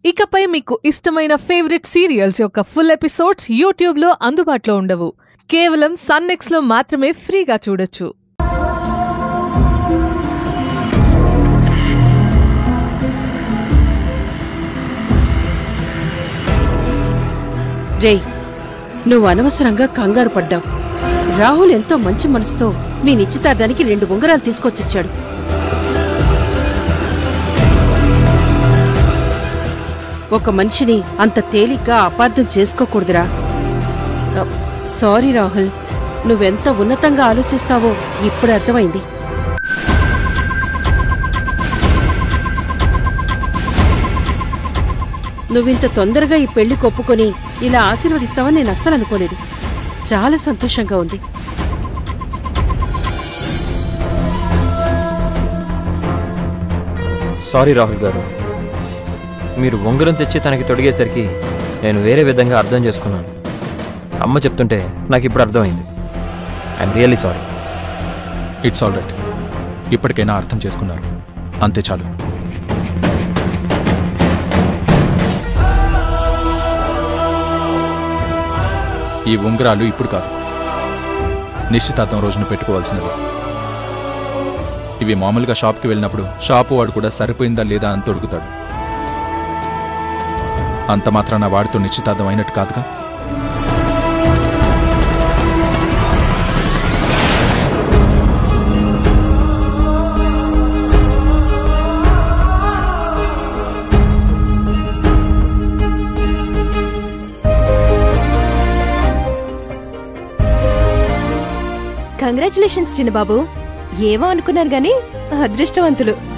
ఇకపై మీకు ఇష్టమైన ఫేవరెట్ సీరియల్స్ యొక్క ఫుల్ ఎపిసోడ్స్ యూట్యూబ్లో అందుబాటులో ఉండవు కేవలం సన్నెక్స్లో మాత్రమే ఫ్రీగా చూడొచ్చు రేయ్ నువ్వు అనవసరంగా కంగారు పడ్డావు రాహుల్ ఎంతో మంచి మనసుతో మీ నిశ్చితార్థానికి రెండు ఉంగరాలు తీసుకొచ్చిచ్చాడు ఒక మనిషిని అంత తేలిగ్గా అపార్థం చేసుకోకూడదురా అ, సారీ రాహుల్ నువ్వెంత ఉన్నతంగా ఆలోచిస్తావో ఇప్పుడు అర్థమైంది నువ్వింత తొందరగా ఈ పెళ్లి కొప్పుకొని ఇలా ఆశీర్వదిస్తావని నేను అస్సలు అనుకోలేదు చాలా సంతోషంగా ఉంది సారీ రాహుల్ గారు మీరు ఉంగరం తెచ్చి తనకి తొడిగేసరికి నేను వేరే విధంగా అర్థం చేసుకున్నాను అమ్మ చెప్తుంటే నాకు ఇప్పుడు అర్థమైంది I'm really sorry it's all right ఇప్పటికైనా అర్థం చేసుకున్నారు అంతే చాలు ఈ ఉంగరాలు ఇప్పుడు కాదు నిశ్చితార్థం రోజున పెట్టుకోవాల్సినవి ఇవి మామూలుగా షాప్కి వెళ్ళినప్పుడు షాపు వాడు కూడా సరిపోయిందా లేదా అని తొడుగుతాడు అంత మాత్రాన వాడితో నిశ్చితార్థం అయినట్టు కాదుగా కంగ్రాచులేషన్స్ చిన్నబాబు ఏమో అనుకున్నాను గాని అదృష్టవంతులు